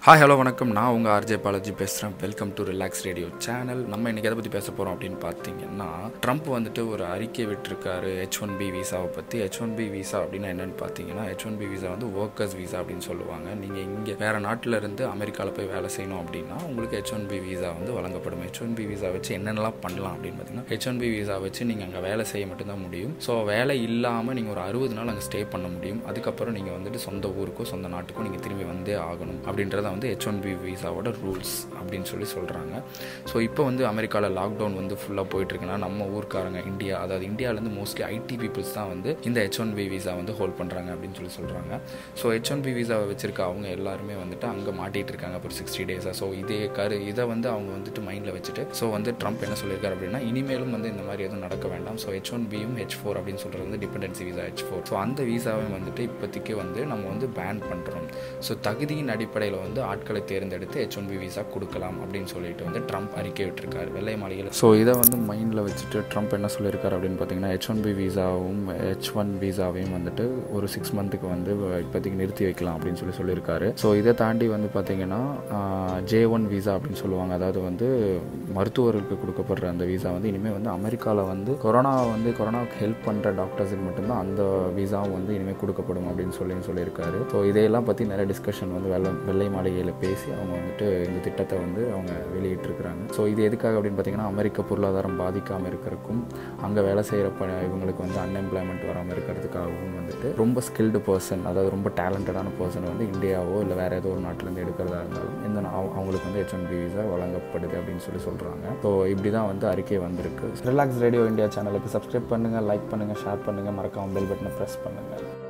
hi hello வணக்கம் நான் உங்கள் ஆர்ஜே பாலாஜி பேசுகிறேன் welcome to relax radio channel நம்ம இன்றைக்கி எதை பற்றி பேச போகிறோம் அப்படின்னு பார்த்தீங்கன்னா ட்ரம்ப் வந்துட்டு ஒரு அறிக்கை விட்டிருக்காரு ஹெச் ஒன் பி விசாவை பற்றி ஹெச் ஒன் பி விசா அப்படின்னா என்னென்னு பார்த்தீங்கன்னா ஹெச் ஒன் பி விசா வந்து ஒர்க்கர்ஸ் விசா அப்படின்னு சொல்லுவாங்க நீங்கள் இங்கே வேறு நாட்டில் இருந்து அமெரிக்காவில் போய் வேலை செய்யணும் அப்படின்னா உங்களுக்கு ஹெச் ஒன் பி விசா வந்து வழங்கப்படும் ஹெச் ஒன் பி விசா வச்சு என்னென்னலாம் பண்ணலாம் அப்படின்னு பார்த்தீங்கன்னா ஹெச் ஒன் பி விசா வச்சு நீங்கள் அங்கே வேலை செய்ய மட்டும்தான் முடியும் ஸோ வேலை இல்லாமல் நீங்கள் ஒரு அறுபது நாள் அங்கே ஸ்டே பண்ண முடியும் அதுக்கப்புறம் நீங்கள் வந்துட்டு சொந்த ஊருக்கோ சொந்த நாட்டுக்கோ நீங்கள் திரும்பி வந்தே ஆகணும் அப்படின்றத வந்து ஹெச் ஒன் பி விசாவோட ரூல்ஸ் அப்படின்னு சொல்லி சொல்கிறாங்க ஸோ இப்போ வந்து அமெரிக்காவில் லாக்டவுன் வந்து ஃபுல்லாக போயிட்டுருக்குன்னா நம்ம ஊர்க்காரங்க இந்தியா அதாவது இந்தியாவிலேருந்து மோஸ்ட்லி ஐடி பீப்புள்ஸ் தான் வந்து இந்த ஹெச் ஒன் பி விசா வந்து ஹோல்ட் பண்ணுறாங்க அப்படின்னு சொல்லி சொல்கிறாங்க ஸோ ஹெச் ஒன் பி விசாவை வச்சிருக்க அவங்க எல்லாருமே வந்துட்டு அங்கே மாட்டிகிட்டு இருக்காங்க ஒரு சிக்ஸ்டி டேஸாக ஸோ இதே கரு இதை வந்து அவங்க வந்துட்டு மைண்டில் வச்சுட்டு ஸோ வந்து ட்ரம்ப் என்ன சொல்லியிருக்காரு அப்படின்னா இனிமேலும் வந்து இந்த மாதிரி எதுவும் நடக்க வேண்டாம் ஸோ ஹெச் ஒன் பியும் ஹெச் ஃபோர் அப்படின்னு சொல்கிறது வந்து dependency visa H four so அந்த விசாவை வந்துட்டு இப்போதைக்கு வந்து நம்ம வந்து பேன் பண்ணுறோம் ஸோ தகுதியின் அடிப்படையில் வந்து ஆட்களை தேர்ந்தெடுத்து ஹெச் ஒன் பி விசா கொடுக்கலாம் அப்படின்னு சொல்லிட்டு வந்து ட்ரம்ப் அறிக்கை விட்டுருக்காரு வெள்ளை மாளிகையில் ஸோ இதை வந்து மைண்டில் வச்சுட்டு ட்ரம்ப் என்ன சொல்லியிருக்காரு அப்படின்னு பார்த்தீங்கன்னா ஹெச் ஒன் பி விசாவும் ஹெச் ஒன் விசாவையும் வந்துட்டு ஒரு சிக்ஸ் மந்த்துக்கு வந்து இப்போதைக்கு நிறுத்தி வைக்கலாம் அப்படின்னு சொல்லி சொல்லியிருக்காரு ஸோ இதை தாண்டி வந்து பார்த்தீங்கன்னா ஜே ஒன் விசா அப்படின்னு சொல்லுவாங்க அதாவது வந்து மருத்துவர்களுக்கு கொடுக்கப்படுற அந்த விசா வந்து இனிமேல் வந்து அமெரிக்காவில் வந்து கொரோனா வந்து கொரோனாவுக்கு ஹெல்ப் பண்ணுற டாக்டர்ஸுக்கு மட்டும்தான் அந்த விசாவும் வந்து இனிமேல் கொடுக்கப்படும் அப்படின்னு சொல்லி சொல்லியிருக்காரு ஸோ இதையெல்லாம் பற்றி நிறைய டிஸ்கஷன் வந்து வெள்ளை வெள்ளை மாளிகையில் பேசி அவங்க வந்துட்டு இந்த திட்டத்தை வந்து அவங்க வெளியிட்டிருக்கிறாங்க ஸோ இது எதுக்காக அப்படின்னு பார்த்தீங்கன்னா அமெரிக்க பொருளாதாரம் பாதிக்காமல் இருக்கிறதுக்கும் அங்கே வேலை செய்கிற ப இவங்களுக்கு வந்து அன்எம்ப்ளாய்மெண்ட் வராமல் இருக்கிறதுக்காகவும் வந்துட்டு ரொம்ப ஸ்கில்டு பர்சன் அதாவது ரொம்ப டேலண்டடான பர்சன் வந்து இந்தியாவோ இல்லை வேறு ஏதோ ஒரு நாட்டிலேருந்து எடுக்கிறதா இருந்தாலும் இந்த அவங்களுக்கு வந்து ஹெச் ஒன் பி விசா வழங்கப்படுது அப்படின்னு சொல்லி சொல்கிறாங்க ஸோ இப்படி தான் வந்து அறிக்கை வந்திருக்கு ரிலாக்ஸ் ரேடியோ இந்தியா சேனலுக்கு சப்ஸ்கிரைப் பண்ணுங்கள் லைக் பண்ணுங்கள் ஷேர் பண்ணுங்கள் மறக்காமல் பெல் பட்டனை ப்ரெஸ் பண்ணுங்கள்